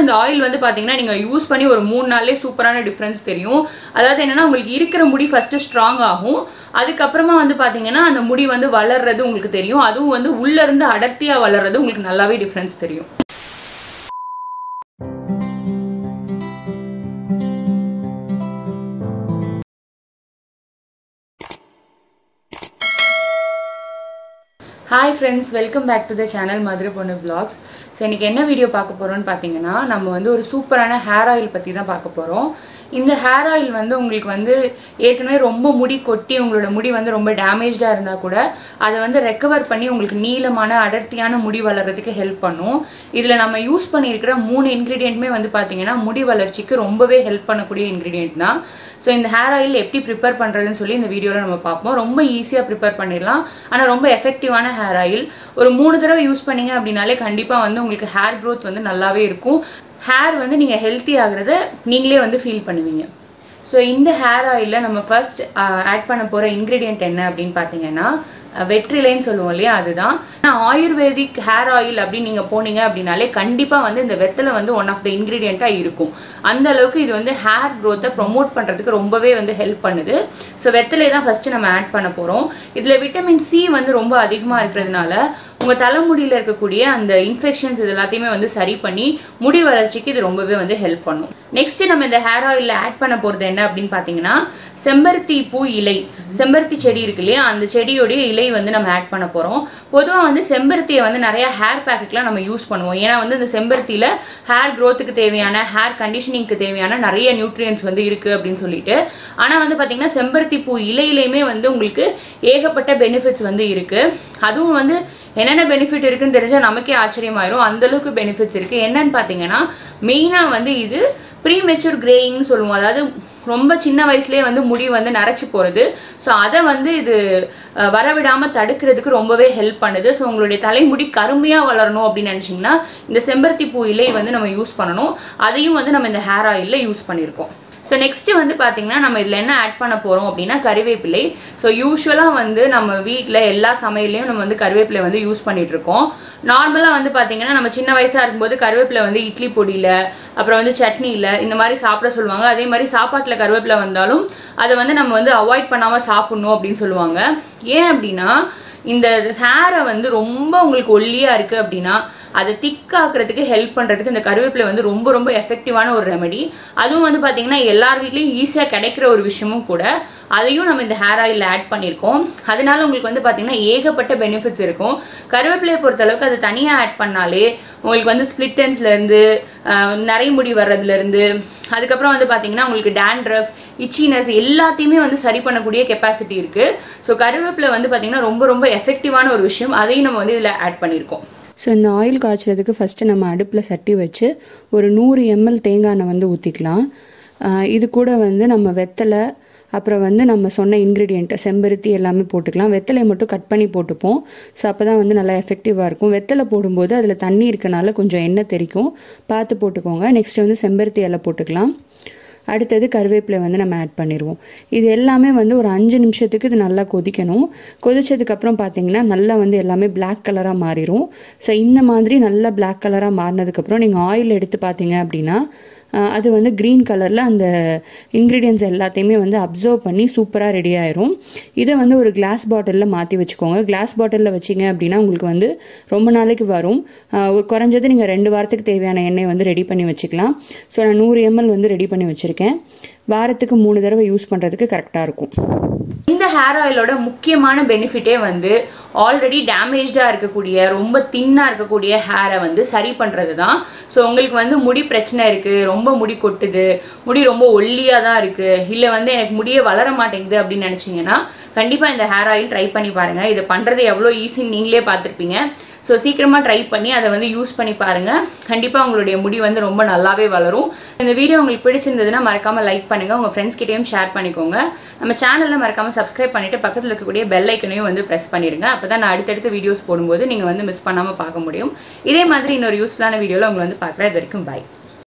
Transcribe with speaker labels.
Speaker 1: இந்த ஆயில் வந்து பார்த்தீங்கன்னா நீங்கள் யூஸ் பண்ணி ஒரு மூணு நாள்லேயே சூப்பரான டிஃப்ரென்ஸ் தெரியும் அதாவது என்னன்னா உங்களுக்கு இருக்கிற முடி ஃபஸ்ட்டு ஸ்ட்ராங் ஆகும் அதுக்கப்புறமா வந்து பார்த்தீங்கன்னா அந்த முடி வந்து வளர்றது உங்களுக்கு தெரியும் அதுவும் வந்து உள்ளேருந்து அடர்த்தியாக வளர்றது உங்களுக்கு நல்லாவே டிஃப்ரென்ஸ் தெரியும் hi friends welcome back to the channel Madurai பொண்ணு vlogs ஸோ இன்றைக்கி என்ன வீடியோ பார்க்க போகிறோம்னு பார்த்தீங்கன்னா நம்ம வந்து ஒரு சூப்பரான ஹேர் ஆயில் பற்றி தான் பார்க்க போகிறோம் இந்த ஹேர் ஆயில் வந்து உங்களுக்கு வந்து ஏற்கனவே ரொம்ப முடி கொட்டி உங்களோட முடி வந்து ரொம்ப டேமேஜாக இருந்தால் கூட அதை வந்து ரெக்கவர் பண்ணி உங்களுக்கு நீளமான அடர்த்தியான முடி வளர்கிறதுக்கு ஹெல்ப் பண்ணும் இதில் நம்ம யூஸ் பண்ணியிருக்கிற மூணு இன்க்ரீடியண்ட்டுமே வந்து பார்த்தீங்கன்னா முடி வளர்ச்சிக்கு ரொம்பவே ஹெல்ப் பண்ணக்கூடிய இன்க்ரீடியண்ட் தான் ஸோ இந்த ஹேர் ஆயில் எப்படி ப்ரிப்பேர் பண்ணுறதுன்னு சொல்லி இந்த வீடியோவில் நம்ம பார்ப்போம் ரொம்ப ஈஸியாக ப்ரிப்பேர் பண்ணிடலாம் ஆனால் ரொம்ப எஃபெக்டிவான ஹேர் ஆயில் ஒரு மூணு தடவை யூஸ் பண்ணீங்க அப்படின்னாலே கண்டிப்பாக வந்து உங்களுக்கு ஹேர் க்ரோத் வந்து நல்லாவே இருக்கும் ஹேர் வந்து நீங்கள் ஹெல்த்தி ஆகுறத நீங்களே வந்து ஃபீல் பண்ணுவீங்க ஸோ இந்த ஹேர் ஆயிலில் நம்ம ஃபர்ஸ்ட் ஆட் பண்ண போகிற இன்க்ரீடியன்ட் என்ன அப்படின்னு பார்த்தீங்கன்னா அஹ், வெற்றிலைன்னு சொல்லுவோம் இல்லையா அதுதான் ஆனால் ஆயுர்வேதிக் ஹேர் ஆயில் அப்படின்னு நீங்கள் போனீங்க அப்படின்னாலே கண்டிப்பாக வந்து இந்த வெத்தலை வந்து ஒன் ஆஃப் த இன்க்ரீடியண்ட்டாக இருக்கும் அந்த அளவுக்கு இது வந்து ஹேர் க்ரோத்தை ப்ரொமோட் பண்ணுறதுக்கு ரொம்பவே வந்து ஹெல்ப் பண்ணுது ஸோ வெத்தலை தான் ஃபஸ்ட்டு நம்ம ஆட் பண்ண போகிறோம் இதில் விட்டமின் சி வந்து ரொம்ப அதிகமாக இருக்கிறதுனால உங்கள் தலைமுடியில் இருக்கக்கூடிய அந்த இன்ஃபெக்ஷன்ஸ் இது எல்லாத்தையுமே வந்து சரி பண்ணி முடி வளர்ச்சிக்கு இது ரொம்பவே வந்து ஹெல்ப் பண்ணும் நெக்ஸ்ட் நம்ம இந்த ஹேர் ஆயிலில் ஆட் பண்ண போகிறது என்ன அப்படின்னு பார்த்தீங்கன்னா செம்பருத்தி பூ இலை செம்பருத்தி செடி இருக்கு இல்லையா அந்த செடியோடைய இலை வந்து நம்ம ஆட் பண்ண போகிறோம் பொதுவாக வந்து செம்பருத்தியை வந்து நிறைய ஹேர் பேக்குக்கெலாம் நம்ம யூஸ் பண்ணுவோம் ஏன்னா வந்து இந்த செம்பருத்தியில் ஹேர் க்ரோத்துக்கு தேவையான ஹேர் கண்டிஷனிங்க்கு தேவையான நிறைய நியூட்ரியன்ஸ் வந்து இருக்குது அப்படின்னு சொல்லிட்டு ஆனால் வந்து பார்த்திங்கன்னா செம்பருத்தி பூ இலையிலையுமே வந்து உங்களுக்கு ஏகப்பட்ட பெனிஃபிட்ஸ் வந்து இருக்குது அதுவும் வந்து என்னென்ன பெனிஃபிட் இருக்குன்னு தெரிஞ்சால் நமக்கே ஆச்சரியமாயிரும் அந்த அளவுக்கு பெனிஃபிட்ஸ் இருக்குது என்னன்னு பார்த்தீங்கன்னா மெயினாக வந்து இது ப்ரீ மெச்சூர் கிரேயிங்னு சொல்லுவோம் அதாவது ரொம்ப சின்ன வயசுலேயே வந்து முடி வந்து நரைச்சி போகிறது ஸோ அதை வந்து இது அஹ், வரவிடாமல் தடுக்கிறதுக்கு ரொம்பவே ஹெல்ப் பண்ணுது ஸோ உங்களுடைய தலைமுடி கருமையாக வளரணும் அப்படின்னு நினச்சிங்கன்னா இந்த செம்பருத்தி பூ இலை வந்து நம்ம யூஸ் பண்ணணும் அதையும் வந்து நம்ம இந்த ஹேர் ஆயிலில் யூஸ் பண்ணியிருக்கோம் ஸோ நெக்ஸ்ட்டு வந்து பார்த்தீங்கன்னா நம்ம இதில் என்ன ஆட் பண்ண போகிறோம் அப்படின்னா கறிவேப்பிலை ஸோ யூஸ்வலாக வந்து நம்ம வீட்டில் எல்லா சமையல்லையும் நம்ம வந்து கறிவேப்பிலை வந்து யூஸ் பண்ணிட்டு இருக்கோம் நார்மலாக வந்து பார்த்தீங்கன்னா நம்ம சின்ன வயசாக இருக்கும்போது கருவேப்பிலை வந்து இட்லி பொடியில் அப்புறம் வந்து சட்னியில் இந்த மாதிரி சாப்பிட சொல்லுவாங்க அதே மாதிரி சாப்பாட்டில் கருவேப்பிலை வந்தாலும் அதை வந்து நம்ம வந்து அவாய்ட் பண்ணாமல் சாப்பிட்ணும் அப்படின்னு சொல்லுவாங்க ஏன் அப்படின்னா இந்த ஹேரை வந்து ரொம்ப உங்களுக்கு ஒல்லியாக இருக்குது அப்படின்னா அதை திக்காக்குறதுக்கு ஹெல்ப் பண்ணுறதுக்கு இந்த கருவேப்பிலை வந்து ரொம்ப ரொம்ப எஃபெக்டிவான ஒரு ரெமெடி அதுவும் வந்து பார்த்திங்கன்னா எல்லார் வீட்லேயும் ஈஸியாக கிடைக்கிற ஒரு விஷயமும் கூட அதையும் நம்ம இந்த ஹேர் ஆயிலில் ஆட் பண்ணியிருக்கோம் அதனால உங்களுக்கு வந்து பார்த்திங்கன்னா ஏகப்பட்ட பெனிஃபிட்ஸ் இருக்கும் கருவேப்பிலையை பொறுத்தளவுக்கு அது தனியாக ஆட் பண்ணாலே உங்களுக்கு வந்து ஸ்பிளிட்டன்ஸ்லேருந்து நிறைய முடி வர்றதுலேருந்து அதுக்கப்புறம் வந்து பார்த்தீங்கன்னா உங்களுக்கு டேண்ட்ரஃப் இச்சினஸ் எல்லாத்தையுமே வந்து சரி பண்ணக்கூடிய கெப்பாசிட்டி இருக்குது ஸோ கருவேப்பிலை வந்து பார்த்திங்கன்னா ரொம்ப ரொம்ப எஃபெக்டிவான ஒரு விஷயம் அதையும் நம்ம வந்து இதில் ஆட் பண்ணியிருக்கோம்
Speaker 2: ஸோ இந்த ஆயில் காய்ச்சறதுக்கு ஃபஸ்ட்டு நம்ம அடுப்பில் சட்டி வச்சு ஒரு நூறு எம்எல் தேங்காய் எண்ணெய் வந்து ஊற்றிக்கலாம் இது கூட வந்து நம்ம வெத்தலை அப்புறம் வந்து நம்ம சொன்ன இன்க்ரீடியண்ட் செம்பருத்தி எல்லாமே போட்டுக்கலாம் வெத்தலையை மட்டும் கட் பண்ணி போட்டுப்போம் ஸோ அப்போ தான் வந்து நல்லா எஃபெக்டிவாக இருக்கும் வெத்தலை போடும்போது அதில் தண்ணி இருக்கனால கொஞ்சம் எண்ணெய் தெரிக்கும் பார்த்து போட்டுக்கோங்க நெக்ஸ்ட் வந்து செம்பருத்தி இலை போட்டுக்கலாம் அடுத்தது கருவேப்பிலை வந்து நம்ம ஆட் பண்ணிடுவோம் இது எல்லாமே வந்து ஒரு அஞ்சு நிமிஷத்துக்கு இது நல்லா கொதிக்கணும் கொதிச்சதுக்கப்புறம் பார்த்தீங்கன்னா நல்லா வந்து எல்லாமே பிளாக் கலராக மாறிடும் ஸோ இந்த மாதிரி நல்லா பிளாக் கலராக மாறினதுக்கப்புறம் நீங்கள் ஆயில் எடுத்து பார்த்தீங்க அப்படின்னா அஹ், அது வந்து க்ரீன் கலரில் அந்த இன்க்ரீடியன்ஸ் எல்லாத்தையுமே வந்து அப்சர்வ் பண்ணி சூப்பராக ரெடி ஆயிரும் இதை வந்து ஒரு கிளாஸ் பாட்டிலில் மாற்றி வச்சுக்கோங்க கிளாஸ் பாட்டிலில் வச்சிங்க அப்படின்னா உங்களுக்கு வந்து ரொம்ப நாளைக்கு வரும் அஹ், ஒரு குறைஞ்சது நீங்கள் ரெண்டு வாரத்துக்கு தேவையான எண்ணெய் வந்து ரெடி பண்ணி வச்சுக்கலாம் ஸோ நான் நூறு எம்எல் வந்து ரெடி பண்ணி வச்சுருக்கேன் வாரத்துக்கு மூணு தடவை யூஸ் பண்ணுறதுக்கு கரெக்டாக இருக்கும்
Speaker 1: இந்த ஹேர் ஆயிலோட முக்கியமான பெனிஃபிட்டே வந்து ஆல்ரெடி டேமேஜாக இருக்கக்கூடிய ரொம்ப தின்னாக இருக்கக்கூடிய ஹேரை வந்து சரி பண்ணுறது தான் ஸோ உங்களுக்கு வந்து முடி பிரச்சனை இருக்குது ரொம்ப முடி கொட்டுது முடி ரொம்ப ஒல்லியாக தான் இருக்குது இல்லை வந்து எனக்கு முடியே வளர மாட்டேங்குது அப்படின்னு நினச்சிங்கன்னா கண்டிப்பாக இந்த ஹேர் ஆயில் ட்ரை பண்ணி பாருங்கள் இது பண்ணுறது எவ்வளோ ஈஸின்னு நீங்களே பார்த்துருப்பீங்க ஸோ சீக்கிரமாக ட்ரை பண்ணி அதை வந்து யூஸ் பண்ணி பாருங்கள் கண்டிப்பாக உங்களுடைய முடி வந்து ரொம்ப நல்லாவே வளரும் இந்த வீடியோ உங்களுக்கு பிடிச்சிருந்ததுன்னா மறக்காமல் லைக் பண்ணுங்கள் உங்கள் ஃப்ரெண்ட்ஸ் கிட்டேயும் ஷேர் பண்ணிக்கோங்க நம்ம சேனலில் மறக்காமல் சப்ஸ்கிரைப் பண்ணிவிட்டு பக்கத்தில் இருக்கக்கூடிய பெல் ஐக்கனையும் வந்து ப்ரெஸ் பண்ணிடுங்க அப்போ தான் நான் அடுத்தடுத்த வீடியோஸ் போடும்போது நீங்கள் வந்து மிஸ் பண்ணாமல் பார்க்க முடியும் இதே மாதிரி இன்னொரு யூஸ்ஃபுல்லான வீடியோவில் உங்களை வந்து பார்க்குறேன் இது வரைக்கும் பை